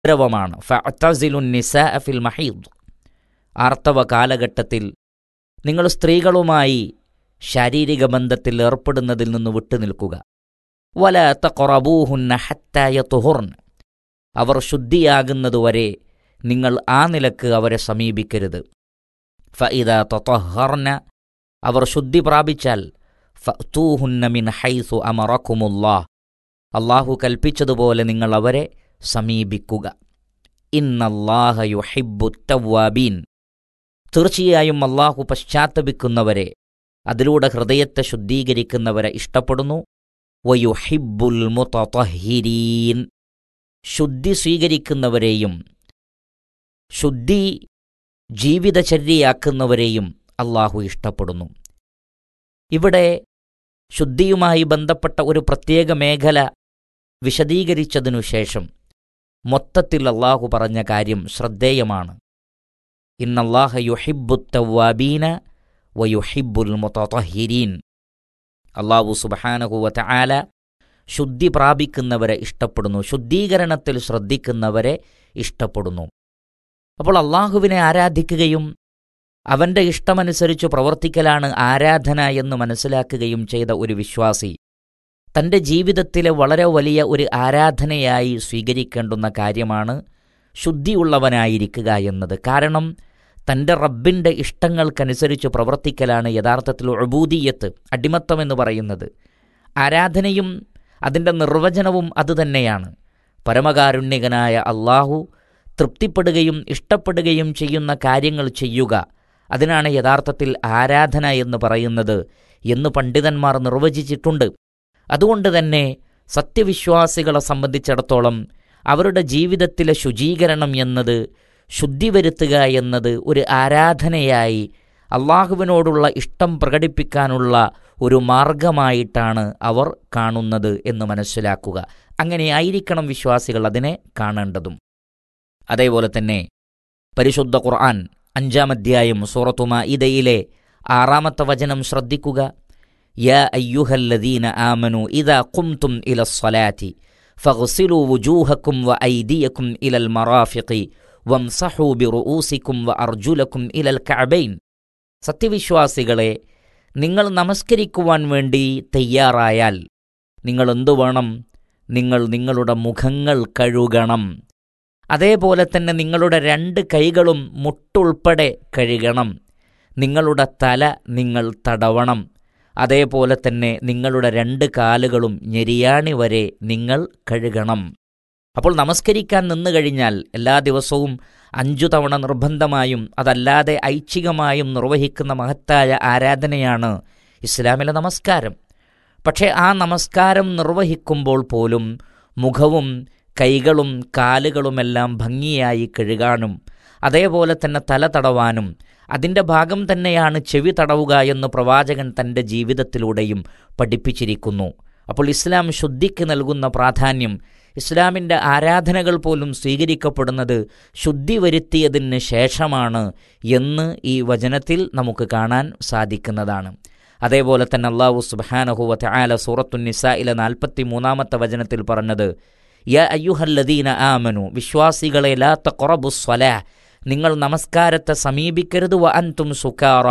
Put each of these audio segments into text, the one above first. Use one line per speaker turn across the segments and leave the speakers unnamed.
ഗൗരവമാണ് ഫഅ്തസിലുൻ നിസാ ഫിൽ മഹീദ് ആർത്തവ കാലഘട്ടത്തിൽ നിങ്ങൾ സ്ത്രീകളുമായി ശാരീരിക ബന്ധത്തിൽ ഏർപ്പെടുന്നതിൽ നിന്ന് വിട്ടുനിൽക്കുക വല തഖറബൂഹുന്ന ഹത്തായ തുഹുർൻ അവർ ശുദ്ധിയാകുന്നതുവരെ നിങ്ങൾ ആ നിലക്ക് അവരെ സമീപിക്കരുത് ഫഇദ തطهرن അവർ ശുദ്ധി പ്രാപിച്ചാൽ ഫഅ്തൂഹുന്ന മിൻ ഹൈസു അമറക്കുമുല്ലാഹ് അള്ളാഹു കൽപ്പിച്ചതുപോലെ നിങ്ങൾ അവരെ സമീപിക്കുക ഇന്നല്ലാഹ യുഹിബ്ബു തവ്വാബീൻ തീർച്ചയായും അള്ളാഹു പശ്ചാത്തപിക്കുന്നവരെ അതിലൂടെ ഹൃദയത്തെ ശുദ്ധീകരിക്കുന്നവരെ ഇഷ്ടപ്പെടുന്നു വയുഹിബ്ബുൽ മുതطهിരീൻ ശുദ്ധി സ്വീകരിക്കുന്നവരെയും ശുദ്ധി ജീവിതചര്യയാക്കുന്നവരെയും അള്ളാഹു ഇഷ്ടപ്പെടുന്നു ഇവിടെ ശുദ്ധിയുമായി ബന്ധപ്പെട്ട ഒരു പ്രത്യേക മേഖല വിശദീകരിച്ചതിനു ശേഷം മൊത്തത്തിൽ അള്ളാഹു പറഞ്ഞ കാര്യം ശ്രദ്ധേയമാണ് ഇന്നല്ലാഹ യുഹിബ്ബു തവ്വാബീന വയുഹിബ്ബുൽ മുതطهിരീൻ അള്ളാഹു സുബഹാനഹുവ ആല ശുദ്ധി പ്രാപിക്കുന്നവരെ ഇഷ്ടപ്പെടുന്നു ശുദ്ധീകരണത്തിൽ ശ്രദ്ധിക്കുന്നവരെ ഇഷ്ടപ്പെടുന്നു അപ്പോൾ അള്ളാഹുവിനെ ആരാധിക്കുകയും അവന്റെ ഇഷ്ടമനുസരിച്ച് പ്രവർത്തിക്കലാണ് ആരാധന എന്ന് മനസ്സിലാക്കുകയും ചെയ്ത ഒരു വിശ്വാസി തന്റെ ജീവിതത്തിലെ വളരെ വലിയ ഒരു ആരാധനയായി സ്വീകരിക്കേണ്ടുന്ന കാര്യമാണ് ശുദ്ധിയുള്ളവനായിരിക്കുക എന്നത് കാരണം തന്റെ റബ്ബിന്റെ ഇഷ്ടങ്ങൾക്കനുസരിച്ച് പ്രവർത്തിക്കലാണ് യഥാർത്ഥത്തിൽ ഒബൂദീയത്ത് അടിമത്തം എന്ന് പറയുന്നത് ആരാധനയും അതിൻ്റെ നിർവചനവും അതുതന്നെയാണ് പരമകാരുണ്യകനായ അള്ളാഹു തൃപ്തിപ്പെടുകയും ഇഷ്ടപ്പെടുകയും ചെയ്യുന്ന കാര്യങ്ങൾ ചെയ്യുക അതിനാണ് യഥാർത്ഥത്തിൽ ആരാധന എന്ന് പറയുന്നത് എന്ന് പണ്ഡിതന്മാർ നിർവചിച്ചിട്ടുണ്ട് അതുകൊണ്ട് തന്നെ സത്യവിശ്വാസികളെ സംബന്ധിച്ചിടത്തോളം അവരുടെ ജീവിതത്തിലെ ശുചീകരണം എന്നത് ശുദ്ധി വരുത്തുക എന്നത് ഒരു ആരാധനയായി അള്ളാഹുവിനോടുള്ള ഇഷ്ടം പ്രകടിപ്പിക്കാനുള്ള ഒരു മാർഗമായിട്ടാണ് അവർ കാണുന്നത് എന്ന് മനസ്സിലാക്കുക അങ്ങനെയായിരിക്കണം വിശ്വാസികൾ അതിനെ കാണേണ്ടതും അതേപോലെ തന്നെ പരിശുദ്ധ ഖുർആൻ അഞ്ചാം അധ്യായം സൂറത്തുമ ഇതയിലെ ആറാമത്തെ വചനം ശ്രദ്ധിക്കുക യാ അയ്യുഹല്ലദീന ആമനു ഇദാ ഖുംതും ഇല സ്വലാത്തി ഫഗ്സിലു വുജൂഹക്കും വ ഐദിയക്കും ഇലൽ മറാഫിഖി വംസഹു ബിറുഊസിക്കും വ അർജുലക്കും ഇലൽ കഅബൈൻ സത്യവിശ്വാസികളെ നിങ്ങൾ നമസ്കരിക്കുവാൻ വേണ്ടി തയ്യാറായാൽ നിങ്ങൾ എന്തു വേണം നിങ്ങൾ നിങ്ങളുടെ മുഖങ്ങൾ കഴുകണം അതേപോലെ തന്നെ നിങ്ങളുടെ രണ്ട് കൈകളും മുട്ടുൾപ്പെടെ കഴുകണം നിങ്ങളുടെ തല നിങ്ങൾ തടവണം അതേപോലെ തന്നെ നിങ്ങളുടെ രണ്ട് കാലുകളും ഞെരിയാണി വരെ നിങ്ങൾ കഴുകണം അപ്പോൾ നമസ്കരിക്കാൻ നിന്നു കഴിഞ്ഞാൽ എല്ലാ ദിവസവും അഞ്ചു തവണ നിർബന്ധമായും അതല്ലാതെ ഐച്ഛികമായും നിർവഹിക്കുന്ന മഹത്തായ ആരാധനയാണ് ഇസ്ലാമിലെ നമസ്കാരം പക്ഷേ ആ നമസ്കാരം നിർവഹിക്കുമ്പോൾ പോലും മുഖവും കൈകളും കാലുകളുമെല്ലാം ഭംഗിയായി കഴുകാനും അതേപോലെ തന്നെ തല തടവാനും അതിൻ്റെ ഭാഗം തന്നെയാണ് ചെവി തടവുക എന്ന് പ്രവാചകൻ തൻ്റെ ജീവിതത്തിലൂടെയും പഠിപ്പിച്ചിരിക്കുന്നു അപ്പോൾ ഇസ്ലാം ശുദ്ധിക്ക് നൽകുന്ന പ്രാധാന്യം ഇസ്ലാമിൻ്റെ ആരാധനകൾ പോലും സ്വീകരിക്കപ്പെടുന്നത് ശുദ്ധി വരുത്തിയതിന് ശേഷമാണ് എന്ന് ഈ വചനത്തിൽ നമുക്ക് കാണാൻ സാധിക്കുന്നതാണ് അതേപോലെ തന്നെ അള്ളാഹു സുബാനഹുവത്ത് ആല സൂറത്തുനിസയിലെ നാൽപ്പത്തി മൂന്നാമത്തെ വചനത്തിൽ പറഞ്ഞത് യ അയ്യുഹല്ലദീന ആമനു വിശ്വാസികളെ ലാ തഖറബുസ്വല നിങ്ങൾ നമസ്കാരത്തെ സമീപിക്കരുത് വ അൻതും സുക്കാറ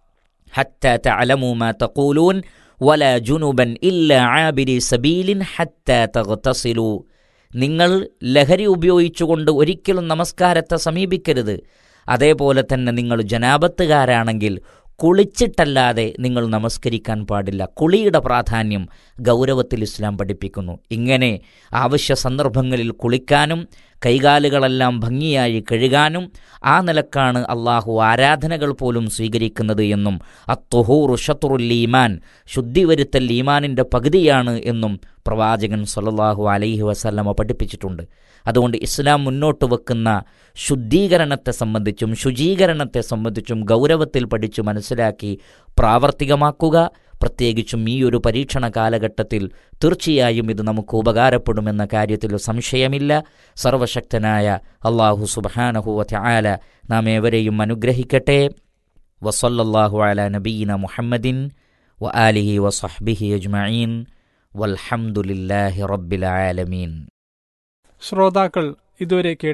ഹത്ത തഅലമു മാ തഖൂലൂൻ വല ജുനുബൻ ഇല്ല ആബിരി സബീലിൻ ഹത്ത തഗ്തസിലു നിങ്ങൾ ലഹരി ഉപയോഗിച്ചുകൊണ്ട് ഒരിക്കലും നമസ്കാരത്തെ സമീപിക്കരുത് അതേപോലെ തന്നെ നിങ്ങൾ ജനാപത്തുകാരാണെങ്കിൽ കുളിച്ചിട്ടല്ലാതെ നിങ്ങൾ നമസ്കരിക്കാൻ പാടില്ല കുളിയുടെ പ്രാധാന്യം ഗൗരവത്തിൽ ഇസ്ലാം പഠിപ്പിക്കുന്നു ഇങ്ങനെ ആവശ്യ സന്ദർഭങ്ങളിൽ കുളിക്കാനും കൈകാലുകളെല്ലാം ഭംഗിയായി കഴുകാനും ആ നിലക്കാണ് അള്ളാഹു ആരാധനകൾ പോലും സ്വീകരിക്കുന്നത് എന്നും അത്തുഹൂറു ഷത്തുറുൽ ഈമാൻ ശുദ്ധി വരുത്തൽ ഈമാനിൻ്റെ പകുതിയാണ് എന്നും പ്രവാചകൻ സല്ലല്ലാഹു അലൈഹി വസല്ലമ പഠിപ്പിച്ചിട്ടുണ്ട് അതുകൊണ്ട് ഇസ്ലാം മുന്നോട്ട് വെക്കുന്ന ശുദ്ധീകരണത്തെ സംബന്ധിച്ചും ശുചീകരണത്തെ സംബന്ധിച്ചും ഗൗരവത്തിൽ പഠിച്ചു മനസ്സിലാക്കി പ്രാവർത്തികമാക്കുക പ്രത്യേകിച്ചും ഈ ഒരു പരീക്ഷണ കാലഘട്ടത്തിൽ തീർച്ചയായും ഇത് നമുക്ക് ഉപകാരപ്പെടുമെന്ന കാര്യത്തിൽ സംശയമില്ല സർവശക്തനായ അള്ളാഹു സുബാനഹുവ ആല നാം ഏവരെയും അനുഗ്രഹിക്കട്ടെ വസല്ലല്ലാഹു അല നബീന മുഹമ്മദിൻ വ ആലിഹി വസഹ്ബിഹി അജ്മഈൻ വൽഹംദുലില്ലാഹി റബ്ബിൽ ആലമീൻ
ശ്രോതാക്കൾ ഇതുവരെ കേട്ട